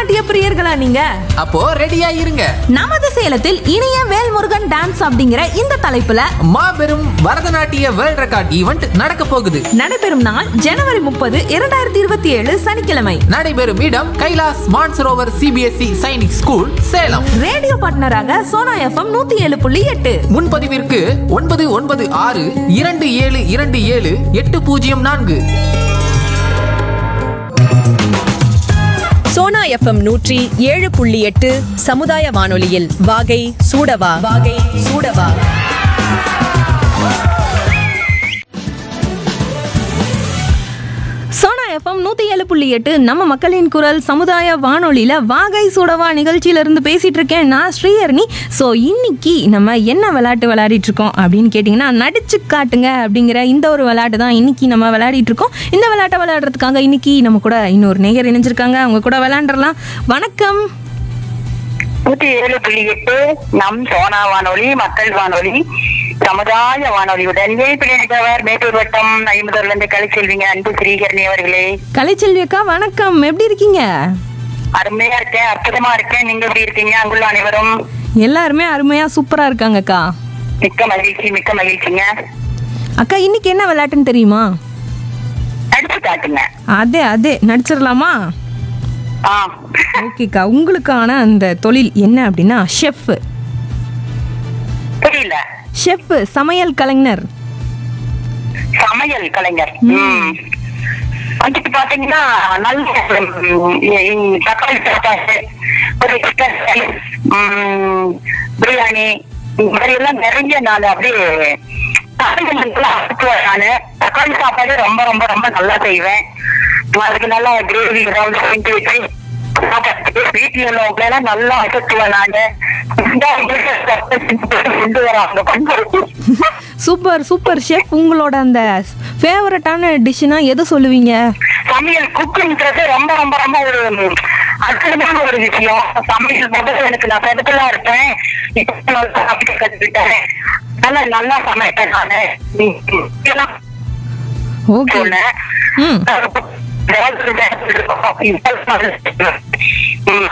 பரதநாட்டிய பிரியர்களா நீங்க அப்போ ரெடியா இருங்க நமது சேலத்தில் இனிய வேல்முருகன் டான்ஸ் அப்படிங்கிற இந்த தலைப்புல மாபெரும் பரதநாட்டிய வேர்ல்ட் ரெக்கார்ட் ஈவெண்ட் நடக்க போகுது நடைபெறும் நாள் ஜனவரி முப்பது இரண்டாயிரத்தி இருபத்தி ஏழு சனிக்கிழமை நடைபெறும் இடம் Kailash Mansarovar CBSE Sainik school Salem radio பார்ட்னராக சோனா எஃப்எம் நூத்தி ஏழு புள்ளி எட்டு முன்பதிவிற்கு ஒன்பது ஒன்பது ஆறு இரண்டு ஏழு இரண்டு ஏழு எட்டு பூஜ்ஜியம் நான்கு சோனா எஃப்எம் நூற்றி ஏழு புள்ளி எட்டு சமுதாய வானொலியில் வாகை சூடவா வாகை சூடவா சோனா எஃப்எம் நூத்தி ஏழு புள்ளி எட்டு நம்ம மக்களின் குரல் சமுதாய வானொலியில வாகை சூடவா நிகழ்ச்சியில இருந்து பேசிட்டு இருக்கேன் நான் ஸ்ரீஹரணி ஸோ இன்னைக்கு நம்ம என்ன விளையாட்டு விளையாடிட்டு இருக்கோம் அப்படின்னு கேட்டிங்கன்னா நடிச்சு காட்டுங்க அப்படிங்கிற இந்த ஒரு விளையாட்டு தான் இன்னைக்கு நம்ம விளையாடிட்டு இருக்கோம் இந்த விளையாட்டை விளையாடுறதுக்காக இன்னைக்கு நம்ம கூட இன்னொரு நேயர் இணைஞ்சிருக்காங்க அவங்க கூட விளையாண்டுறலாம் வணக்கம் நூத்தி ஏழு புள்ளி எட்டு நம் சோனா வானொலி மக்கள் வானொலி சமுதாய வானொலியுடன் இணைப்பினர் மேட்டூர் வட்டம் ஐம்பதுல இருந்து கலைச்செல்விங்க அன்பு ஸ்ரீகரணி அவர்களே கலைச்செல்வி அக்கா வணக்கம் எப்படி இருக்கீங்க அருமையா இருக்கேன் அற்புதமா இருக்கேன் நீங்க எப்படி இருக்கீங்க அங்குள்ள அனைவரும் எல்லாருமே அருமையா சூப்பரா இருக்காங்க அக்கா மிக்க மகிழ்ச்சி மிக்க மகிழ்ச்சிங்க அக்கா இன்னைக்கு என்ன விளையாட்டுன்னு தெரியுமா நடிச்சு காட்டுங்க அதே அதே நடிச்சிடலாமா ஆ ஓகேக்கா உங்களுக்கான அந்த தொழில் என்ன அப்படின்னா ஷெஃப் புரியல ஷெஃப் சமையல் கலைஞர் சமையல் கலைஞர் ம். வந்துட்டு பாத்தீங்கன்னா நல்ல ம், ம், தக்காளி சாப்பாடு ஒரு சிக்கன் பிரியாணி இந்த மாதிரி எல்லாம் நிறைய நான் அப்படியே சாப்பாடுகள்லாம் அறுத்துவேன் நானு தக்காளி சாப்பாடு ரொம்ப ரொம்ப ரொம்ப நல்லா செய்வேன் அதுக்கு நல்லா கிரேவி ஏதாவது செஞ்சு வச்சு சாப்பாட்டுக்கு வீட்டுல உள்ளவங்களை எல்லாம் நல்லா அசத்துவேன் நானு இந்தா உங்களுக்கு கொண்டு வராங்க பண்பு சூப்பர் சூப்பர் ஷெஃப் உங்களோட அந்த ஃபேவரட்டான டிஷ்னா எது சொல்லுவீங்க சமையல் குக்குங்கிறது ரொம்ப ரொம்ப ரொம்ப ஒரு ம், அற்புதமான ஒரு விஷயம் சமையல் முதல்ல எனக்கு நான் செதுக்கெல்லாம் இருப்பேன் இப்ப நல்லா சமைக்க கத்துக்கிட்டேன் நல்லா நல்லா சமைப்பேன் நானு ம், ம், இதெல்லாம் ஓகே சொன்னேன் ம் ஏதாவது ஒரு நேரத்துல இருக்கும். இப்ப ம்,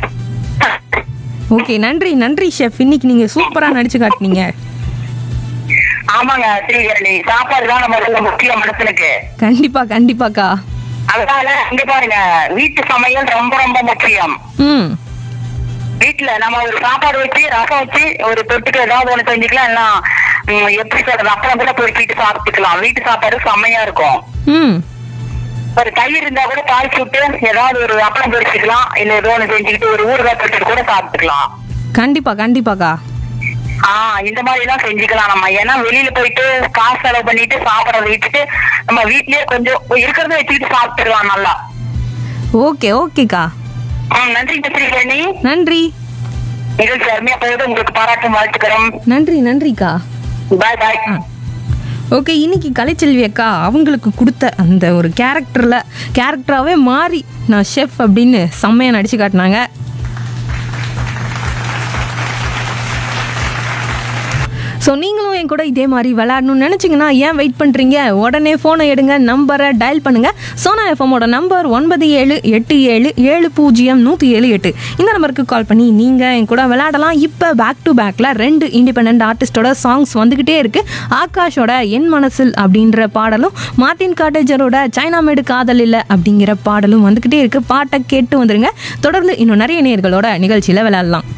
ஓகே நன்றி நன்றி ஷெஃப் இன்னைக்கு நீங்க சூப்பரா நடிச்சு காட்டுனீங்க ஆமாங்க ஸ்ரீகரணி சாப்பாடு தான் நம்ம ரொம்ப முக்கியம் மனசனுக்கு கண்டிப்பா கண்டிப்பாக்கா அதனால இங்க பாருங்க வீட்டு சமையல் ரொம்ப ரொம்ப முக்கியம் ம் வீட்டுல நம்ம ஒரு சாப்பாடு வச்சு ரசம் வச்சு ஒரு தொட்டுக்கு ஏதாவது ஒண்ணு செஞ்சுக்கலாம் எல்லாம் ம், எப்படி சொல்றது அப்புறம் கூட பொறுக்கிட்டு சாப்பிட்டுக்கலாம் வீட்டு சாப்பாடு செம்மையா இருக்கும் ம் ஒரு தயிர் இருந்தா கூட தாளிச்சு விட்டு ஏதாவது ஒரு அப்பளம் பொரிச்சுக்கலாம் இல்ல ஏதோ ஒண்ணு செஞ்சுக்கிட்டு ஒரு ஊறுகாய் தொட்டுட்டு கூட சாப்பிட்டுக்கலாம் கண்டிப்பா கண்டிப்பாக்கா ஆஹ் இந்த மாதிரி எல்லாம் செஞ்சுக்கலாம் நம்ம ஏன்னா வெளியில போயிட்டு காசு செலவு பண்ணிட்டு சாப்பிடறத விட்டுட்டு நம்ம வீட்லயே கொஞ்சம் இருக்கிறத வச்சுக்கிட்டு சாப்பிட்டுக்கலாம் நல்லா ஓகே ஓகேக்கா ம், நன்றி ஸ்ரீகரணி நன்றி நிகழ்ச்சி அருமையா போகுது உங்களுக்கு பாராட்டும் வாழ்த்துக்கிறோம் நன்றி நன்றிக்கா பாய் பாய் ஆ ஓகே இன்னைக்கு கலைச்செல்வி அக்கா அவங்களுக்கு கொடுத்த அந்த ஒரு கேரக்டரில் கேரக்டராகவே மாறி நான் ஷெஃப் அப்படின்னு செம்மையாக நடிச்சு காட்டினாங்க ஸோ நீங்களும் என் கூட இதே மாதிரி விளையாடணும்னு நினச்சிங்கன்னா ஏன் வெயிட் பண்ணுறீங்க உடனே ஃபோனை எடுங்க நம்பரை டயல் பண்ணுங்கள் சோனா எஃப்எம்மோட நம்பர் ஒன்பது ஏழு எட்டு ஏழு ஏழு பூஜ்ஜியம் நூற்றி ஏழு எட்டு இந்த நம்பருக்கு கால் பண்ணி நீங்கள் என் கூட விளையாடலாம் இப்போ பேக் டு பேக்கில் ரெண்டு இண்டிபெண்ட் ஆர்டிஸ்டோட சாங்ஸ் வந்துக்கிட்டே இருக்குது ஆகாஷோட என் மனசில் அப்படின்ற பாடலும் மார்ட்டின் காட்டேஜரோட சைனா மேடு காதல் இல்லை அப்படிங்கிற பாடலும் வந்துக்கிட்டே இருக்குது பாட்டை கேட்டு வந்துருங்க தொடர்ந்து இன்னும் நிறைய நேர்களோட நிகழ்ச்சியில் விளையாடலாம்